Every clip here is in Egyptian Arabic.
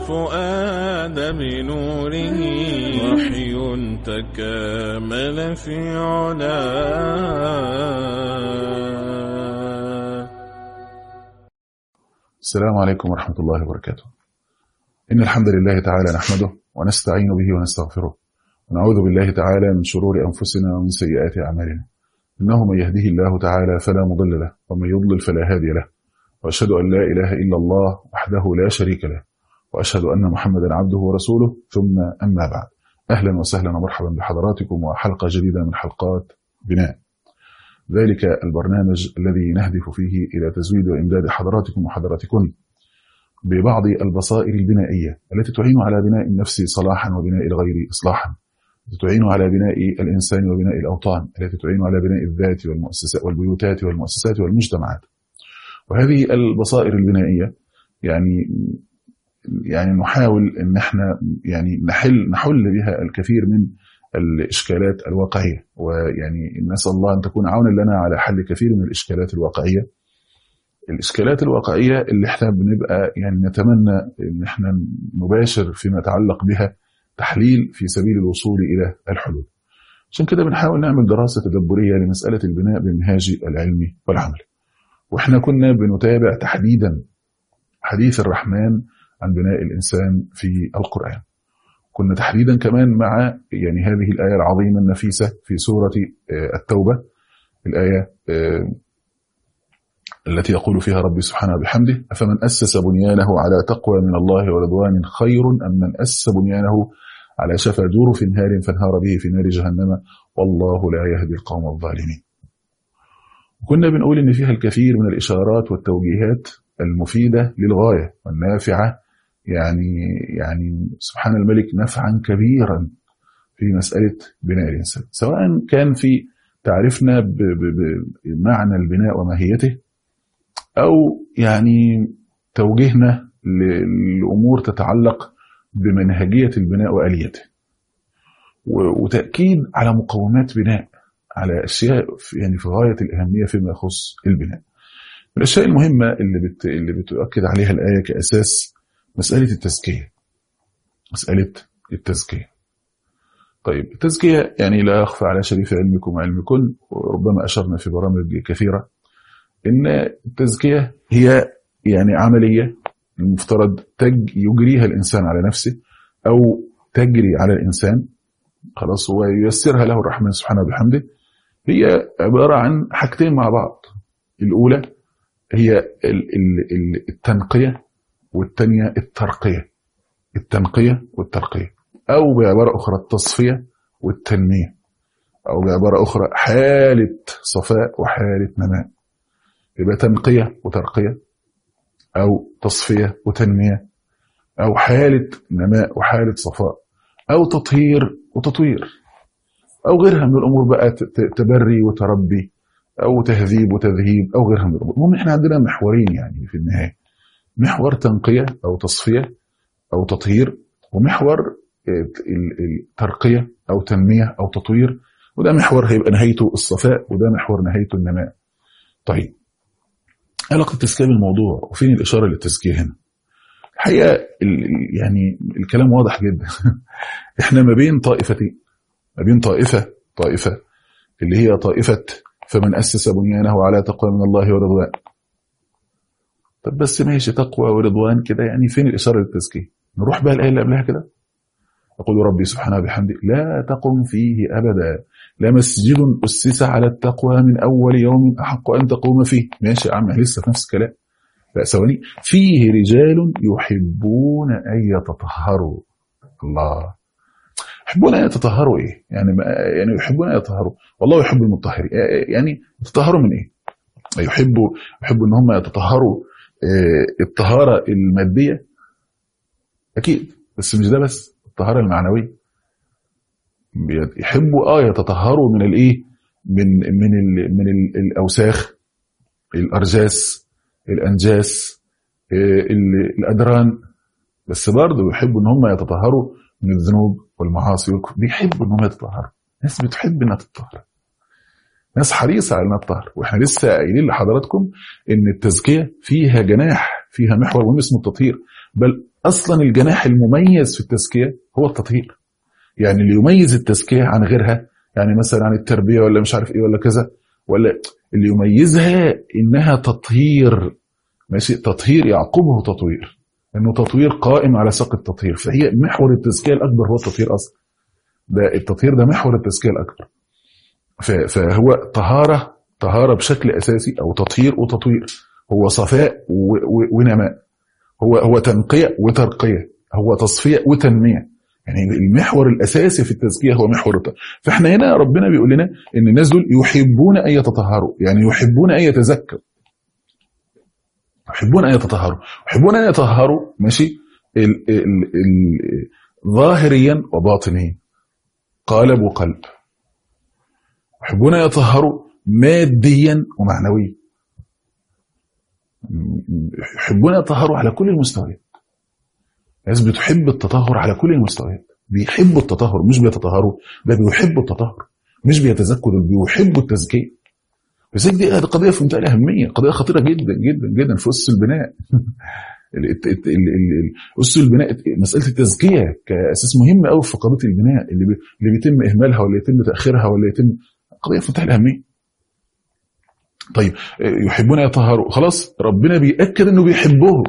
الفؤاد بنوره وحي تكامل في علاه السلام عليكم ورحمة الله وبركاته إن الحمد لله تعالى نحمده ونستعين به ونستغفره ونعوذ بالله تعالى من شرور أنفسنا ومن سيئات أعمالنا إنه من يهده الله تعالى فلا مضل له ومن يضلل فلا هادي له وأشهد أن لا إله إلا الله وحده لا شريك له وأشهد أن محمدا عبده ورسوله ثم أما بعد أهلا وسهلا ومرحبا بحضراتكم وحلقة جديدة من حلقات بناء ذلك البرنامج الذي نهدف فيه إلى تزويد وإمداد حضراتكم وحضراتكن ببعض البصائر البنائية التي تعين على بناء النفس صلاحا وبناء الغير إصلاحا التي تعين على بناء الإنسان وبناء الأوطان التي تعين على بناء الذات والمؤسسات والبيوتات والمؤسسات والمجتمعات وهذه البصائر البنائية يعني يعني نحاول ان احنا يعني نحل نحل بها الكثير من الاشكالات الواقعيه ويعني نسال الله ان تكون عونا لنا على حل كثير من الاشكالات الواقعيه الاشكالات الواقعيه اللي احنا بنبقى يعني نتمنى ان احنا نباشر فيما يتعلق بها تحليل في سبيل الوصول الى الحلول عشان كده بنحاول نعمل دراسه تدبريه لمساله البناء بالمنهاج العلمي والعملي واحنا كنا بنتابع تحديدا حديث الرحمن عن بناء الإنسان في القرآن كنا تحديدا كمان مع يعني هذه الآية العظيمة النفيسة في سورة التوبة الآية التي يقول فيها ربي سبحانه بحمده أفمن أسس بنيانه على تقوى من الله ورضوان خير أم من أسس بنيانه على شفا جرف نهار فانهار به في نار جهنم والله لا يهدي القوم الظالمين كنا بنقول إن فيها الكثير من الإشارات والتوجيهات المفيدة للغاية والنافعة يعني يعني سبحان الملك نفعا كبيرا في مسألة بناء الإنسان سواء كان في تعرفنا بمعنى البناء وماهيته أو يعني توجيهنا لأمور تتعلق بمنهجية البناء وآليته وتأكيد على مقومات بناء على أشياء يعني في غاية الأهمية فيما يخص البناء من الأشياء المهمة اللي بت... اللي بتؤكد عليها الآية كأساس مسألة التزكية مسألة التزكية طيب التزكية يعني لا يخفى على شريف علمكم وعلمكن وربما أشرنا في برامج كثيرة إن التزكية هي يعني عملية المفترض تج يجريها الإنسان على نفسه أو تجري على الإنسان خلاص وييسرها له الرحمن سبحانه بحمده هي عبارة عن حاجتين مع بعض الأولى هي التنقية والثانية الترقية التنقية والترقية أو بعبارة أخرى التصفية والتنمية أو بعبارة أخرى حالة صفاء وحالة نماء يبقى تنقية وترقية أو تصفية وتنمية أو حالة نماء وحالة صفاء أو تطهير وتطوير أو غيرها من الأمور بقى تبري وتربي أو تهذيب وتذهيب أو غيرها من الأمور المهم إحنا عندنا محورين يعني في النهاية محور تنقية أو تصفية أو تطهير ومحور الترقية أو تنمية أو تطوير وده محور هيبقى نهايته الصفاء وده محور نهايته النماء طيب علاقة التزكية بالموضوع وفين الإشارة للتزكية هنا الحقيقة يعني الكلام واضح جدا احنا ما بين طائفتين ما بين طائفة طائفة اللي هي طائفة فمن أسس بنيانه على تقوى من الله ورضوان طب بس ماشي تقوى ورضوان كده يعني فين الإشارة للتزكية نروح بقى الآية اللي قبلها كده يقول ربي سبحانه بحمده لا تقم فيه أبدا لمسجد أسس على التقوى من أول يوم أحق أن تقوم فيه ماشي يا عم لسه في نفس الكلام لا ثواني فيه رجال يحبون أن يتطهروا الله يحبون أن يتطهروا إيه يعني يعني يحبون أن يتطهروا والله يحب المطهرين يعني يتطهروا من إيه يحبوا يحبوا ان هم يتطهروا الطهاره الماديه اكيد بس مش ده بس الطهاره المعنويه يحبوا اه يتطهروا من الايه من من ال من ال الاوساخ الارجاس الانجاس الادران بس برضه يحبوا ان هم يتطهروا من الذنوب والمعاصي بيحبوا ان هم يتطهروا ناس بتحب انها تتطهر ناس حريصه على انها تطهر واحنا لسه قايلين لحضراتكم ان التزكيه فيها جناح فيها محور مهم اسمه التطهير بل اصلا الجناح المميز في التزكيه هو التطهير يعني اللي يميز التزكيه عن غيرها يعني مثلا عن التربيه ولا مش عارف ايه ولا كذا ولا اللي يميزها انها تطهير ماشي تطهير يعقبه تطوير انه تطوير قائم على ساق التطهير فهي محور التزكيه الاكبر هو التطهير اصلا ده التطهير ده محور التزكيه الاكبر ف- فهو طهاره طهاره بشكل اساسي او تطهير وتطوير هو صفاء و- و- ونماء هو هو تنقيه وترقيه هو تصفيه وتنميه يعني المحور الاساسي في التزكيه هو محور التطهير فاحنا هنا ربنا بيقول لنا ان الناس دول يحبون ان يتطهروا يعني يحبون ان يتزكوا يحبون ان يتطهروا يحبون ان يتطهروا ماشي ال ال ال ظاهريا وباطنيا قالب وقلب يحبون ان يتطهروا ماديا ومعنويا يحبون ان يتطهروا على كل المستويات الناس بتحب التطهر على كل المستويات بيحبوا التطهر مش بيتطهروا ده بيحبوا التطهر مش بيتزكوا دول بيحبوا التزكيه بس دي قضيه في منتهى الاهميه قضيه خطيره جدا جدا جدا في اسس البناء ال- الت- الت- ال- ال- ال- اسس البناء مساله التزكيه كاساس مهم قوي في قضيه البناء اللي بي- اللي بيتم اهمالها ولا يتم تاخيرها ولا يتم قضيه في منتهى الاهميه طيب يحبون يطهروا خلاص ربنا بيأكد انه بيحبهم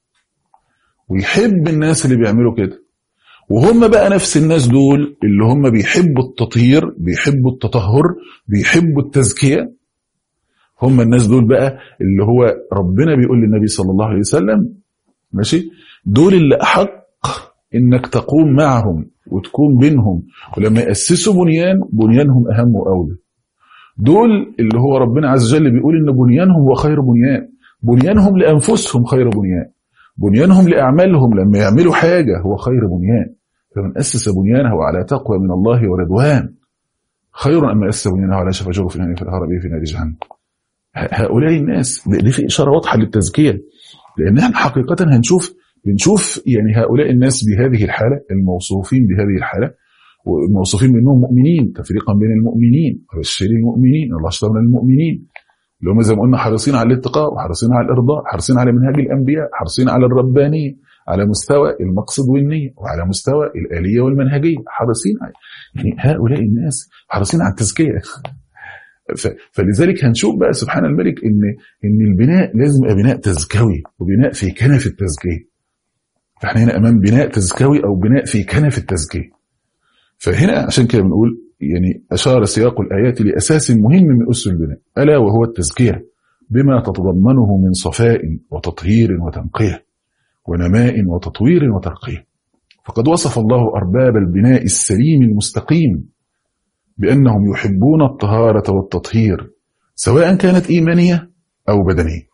ويحب الناس اللي بيعملوا كده وهم بقى نفس الناس دول اللي هم بيحبوا التطهير بيحبوا التطهر بيحبوا التزكية هم الناس دول بقى اللي هو ربنا بيقول للنبي صلى الله عليه وسلم ماشي دول اللي أحق إنك تقوم معهم وتكون بينهم ولما يأسسوا بنيان بنيانهم أهم وأولى دول اللي هو ربنا عز وجل بيقول إن بنيانهم هو خير بنيان بنيانهم لأنفسهم خير بنيان بنيانهم لأعمالهم لما يعملوا حاجة هو خير بنيان فمن أسس بنيانه على تقوى من الله ورضوان خير أما أسس بنيانه على شفا جرف في الهرب في نار جهنم هؤلاء الناس دي في إشارة واضحة للتزكية لأن احنا حقيقة هنشوف بنشوف يعني هؤلاء الناس بهذه الحالة الموصوفين بهذه الحالة والموصوفين بأنهم مؤمنين تفريقا بين المؤمنين وبشر المؤمنين الله اشترى من المؤمنين اللي هم زي ما قلنا حريصين على الاتقاء وحريصين على الارضاء حريصين على منهاج الانبياء حريصين على الربانيه على مستوى المقصد والنيه وعلى مستوى الاليه والمنهجيه حريصين على يعني هؤلاء الناس حريصين على التزكيه فلذلك هنشوف بقى سبحان الملك ان ان البناء لازم يبقى بناء تزكوي وبناء في كنف التزكيه فاحنا هنا امام بناء تزكوي او بناء في كنف التزكيه فهنا عشان كده بنقول يعني أشار سياق الآيات لأساس مهم من أسس البناء ألا وهو التزكية بما تتضمنه من صفاء وتطهير وتنقية ونماء وتطوير وترقية فقد وصف الله أرباب البناء السليم المستقيم بأنهم يحبون الطهارة والتطهير سواء كانت إيمانية أو بدنية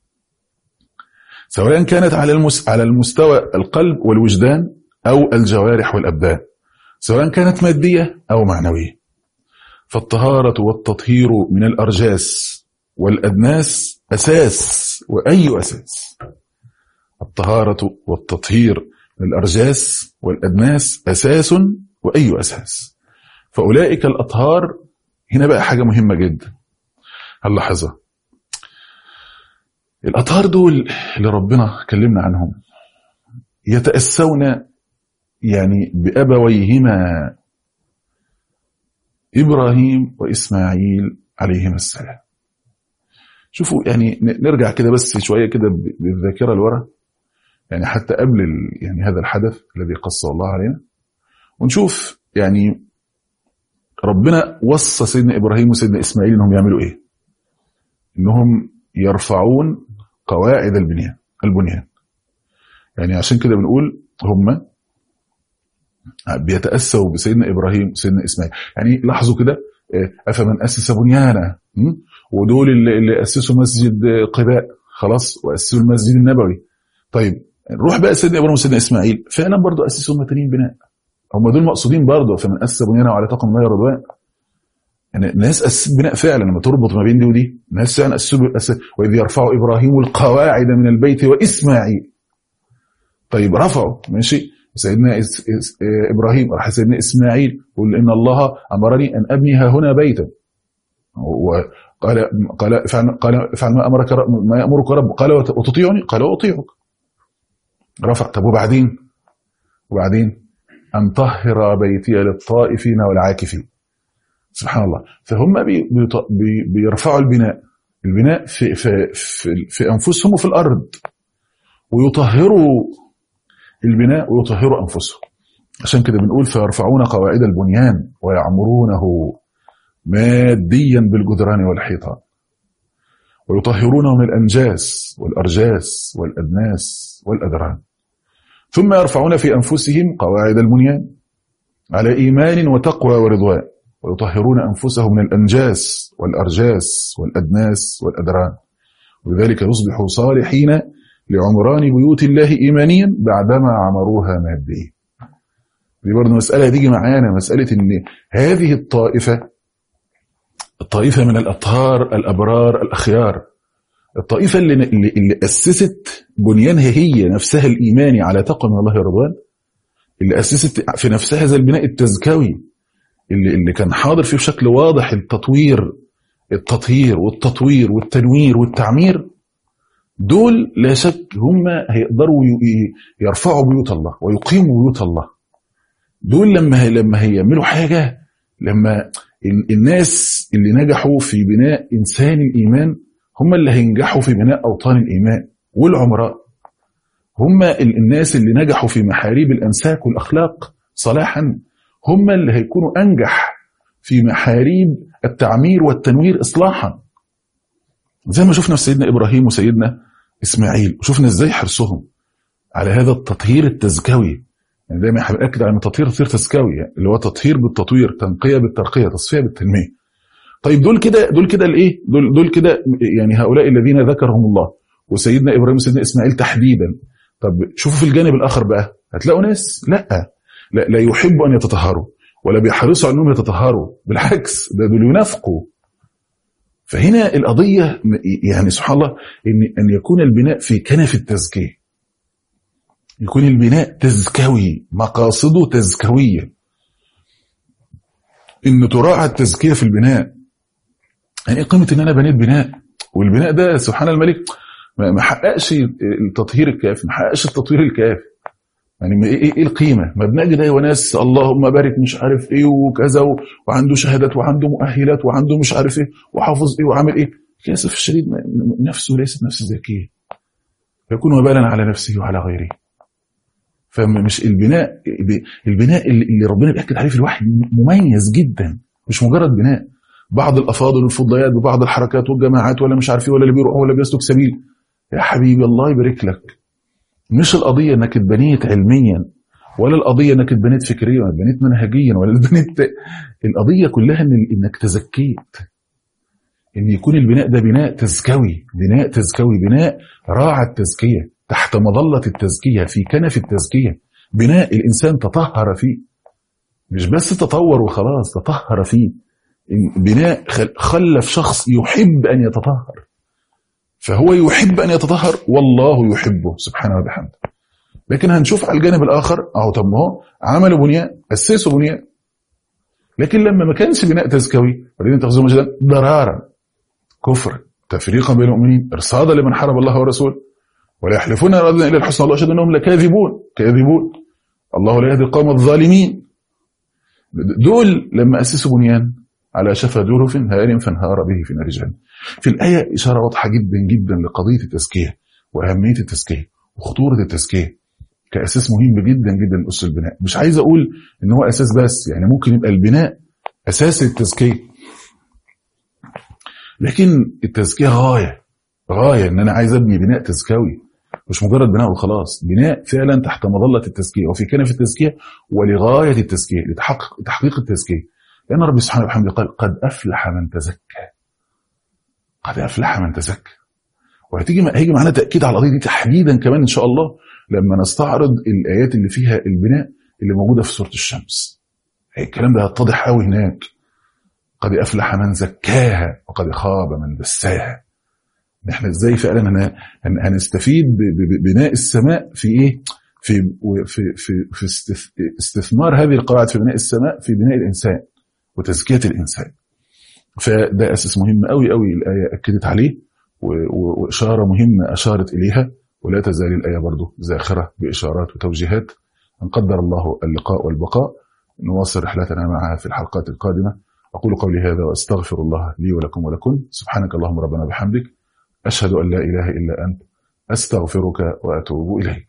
سواء كانت على على المستوى القلب والوجدان أو الجوارح والأبدان سواء كانت مادية أو معنوية فالطهارة والتطهير من الأرجاس والأدناس أساس وأي أساس الطهارة والتطهير من الأرجاس والأدناس أساس وأي أساس فأولئك الأطهار هنا بقى حاجة مهمة جدا هنلاحظها الأطهار دول اللي ربنا كلمنا عنهم يتأسون يعني بأبويهما إبراهيم وإسماعيل عليهما السلام شوفوا يعني نرجع كده بس شوية كده بالذاكرة لورا يعني حتى قبل يعني هذا الحدث الذي قصه الله علينا ونشوف يعني ربنا وصى سيدنا إبراهيم وسيدنا إسماعيل إنهم يعملوا إيه إنهم يرفعون قواعد البنيان البنيان يعني عشان كده بنقول هم بيتأسوا بسيدنا إبراهيم وسيدنا إسماعيل يعني لاحظوا كده أفمن أسس بنيانا ودول اللي, اللي أسسوا مسجد قباء خلاص وأسسوا المسجد النبوي طيب نروح بقى سيدنا إبراهيم وسيدنا إسماعيل فعلا برضو أسسوا المتنين بناء هم دول مقصودين برضو فمن أسس بنيانا وعلى طاقم الله رضوان يعني الناس أسست بناء فعلا لما تربط ما بين دي ودي الناس فعلا أسسوا وإذ يرفع إبراهيم القواعد من البيت وإسماعيل طيب رفعوا ماشي سيدنا إس إس ابراهيم راح سيدنا اسماعيل يقول ان الله امرني ان ابني ها هنا بيتا وقال قال افعل قال افعل ما امرك ما يامرك رب قال وتطيعني قال واطيعك رفع طب وبعدين وبعدين أن طهر بيتي للطائفين والعاكفين سبحان الله فهم بي بي بيرفعوا البناء البناء في, في, في, في أنفسهم وفي الأرض ويطهروا البناء ويطهروا أنفسهم عشان كده بنقول فيرفعون قواعد البنيان ويعمرونه ماديا بالجدران والحيطان ويطهرونه من الأنجاس والأرجاس والأدناس والأدران ثم يرفعون في أنفسهم قواعد البنيان على إيمان وتقوى ورضوان ويطهرون أنفسهم من الأنجاس والأرجاس والأدناس والأدران ولذلك يصبحوا صالحين لعمران بيوت الله إيمانيا بعدما عمروها ماديا دي برضه مسألة تيجي معانا مسألة إن هذه الطائفة الطائفة من الأطهار الأبرار الأخيار الطائفة اللي, اللي, اللي أسست بنيانها هي نفسها الإيماني على تقوى من الله ورضوان اللي أسست في نفسها هذا البناء التزكوي اللي, اللي كان حاضر فيه بشكل واضح التطوير التطهير والتطوير والتنوير والتعمير دول لا شك هم هيقدروا يرفعوا بيوت الله ويقيموا بيوت الله دول لما لما هيعملوا حاجة لما الناس اللي نجحوا في بناء إنسان الإيمان هم اللي هينجحوا في بناء أوطان الإيمان والعمراء هم الناس اللي نجحوا في محاريب الأنساك والأخلاق صلاحا هم اللي هيكونوا أنجح في محاريب التعمير والتنوير إصلاحا زي ما شفنا في سيدنا إبراهيم وسيدنا إسماعيل وشفنا إزاي حرصهم على هذا التطهير التزكوي يعني دايما احنا بنأكد على ان التطهير تطهير تزكوي يعني اللي هو تطهير بالتطوير تنقيه بالترقيه تصفيه بالتنميه طيب دول كده دول كده الايه دول دول كده يعني هؤلاء الذين ذكرهم الله وسيدنا ابراهيم وسيدنا اسماعيل تحديدا طب شوفوا في الجانب الاخر بقى هتلاقوا ناس لا لا, لا يحبوا ان يتطهروا ولا بيحرصوا على انهم يتطهروا بالعكس ده دول ينافقوا فهنا القضيه يعني سبحان الله ان ان يكون البناء في كنف التزكيه يكون البناء تزكوي مقاصده تزكويه ان تراعى التزكيه في البناء يعني ايه قيمه ان انا بنيت بناء والبناء ده سبحان الملك ما حققش التطهير الكافي ما حققش التطوير الكافي يعني ايه ايه القيمه ما بنجد ايوه ناس اللهم بارك مش عارف ايه وكذا وعنده شهادات وعنده مؤهلات وعنده مش عارف ايه وحافظ ايه وعامل ايه للاسف الشديد نفسه ليست نفس ذكيه يكون وبالا على نفسه وعلى غيره فمش البناء البناء اللي ربنا بيأكد عليه في الوحي مميز جدا مش مجرد بناء بعض الافاضل والفضيات ببعض الحركات والجماعات ولا مش عارف ايه ولا اللي بيروح ولا بيسلك سبيل يا حبيبي الله يبارك لك مش القضيه انك اتبنيت علميا ولا القضيه انك اتبنيت فكريا ولا اتبنيت منهجيا ولا اتبنيت القضيه كلها ان انك تزكيت ان يكون البناء ده بناء تزكوي بناء تزكوي بناء راعى التزكيه تحت مظله التزكيه في كنف التزكيه بناء الانسان تطهر فيه مش بس تطور وخلاص تطهر فيه بناء خلف شخص يحب ان يتطهر فهو يحب ان يتطهر والله يحبه سبحانه وبحمده لكن هنشوف على الجانب الاخر اهو طب ما هو عملوا بنيان اسسوا بنيان لكن لما ما كانش بناء تزكوي والذين تخزون مجدا ضرارا كفر تفريقا بين المؤمنين ارصادا لمن حارب الله ورسوله ولا يحلفون الا الى الحسنى الله اشهد انهم لكاذبون كاذبون الله لا يهدي القوم الظالمين دول لما اسسوا بنيان على شفا جرف هار فانهار به في نار جهنم. في الآية إشارة واضحة جدا جدا لقضية التزكية وأهمية التزكية وخطورة التزكية كأساس مهم جدا جدا لأس البناء مش عايز أقول إن هو أساس بس يعني ممكن يبقى البناء أساس التزكية لكن التزكية غاية غاية إن أنا عايز أبني بناء تزكوي مش مجرد بناء وخلاص بناء فعلا تحت مظلة التزكية وفي كنف التزكية ولغاية التزكية لتحقق تحقيق التزكية لأن ربي سبحانه وبحمده قال قد أفلح من تزكى قد أفلح من تزكى وهتيجي هيجي معانا تأكيد على القضية دي تحديدا كمان إن شاء الله لما نستعرض الآيات اللي فيها البناء اللي موجودة في سورة الشمس الكلام ده هيتضح قوي هناك قد أفلح من زكاها وقد خاب من دساها احنا ازاي فعلا هنستفيد ببناء السماء في ايه في في في في استثمار هذه القواعد في بناء السماء في بناء الانسان وتزكيه الانسان فده اساس مهم قوي قوي الايه اكدت عليه واشاره مهمه اشارت اليها ولا تزال الآية برضه زاخرة بإشارات وتوجيهات أن قدر الله اللقاء والبقاء نواصل رحلتنا معها في الحلقات القادمة أقول قولي هذا وأستغفر الله لي ولكم ولكم سبحانك اللهم ربنا بحمدك أشهد أن لا إله إلا أنت أستغفرك وأتوب إليك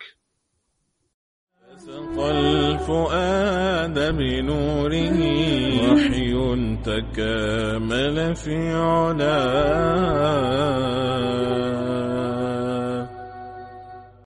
سقى الفؤاد بنوره وحي تكامل في علاه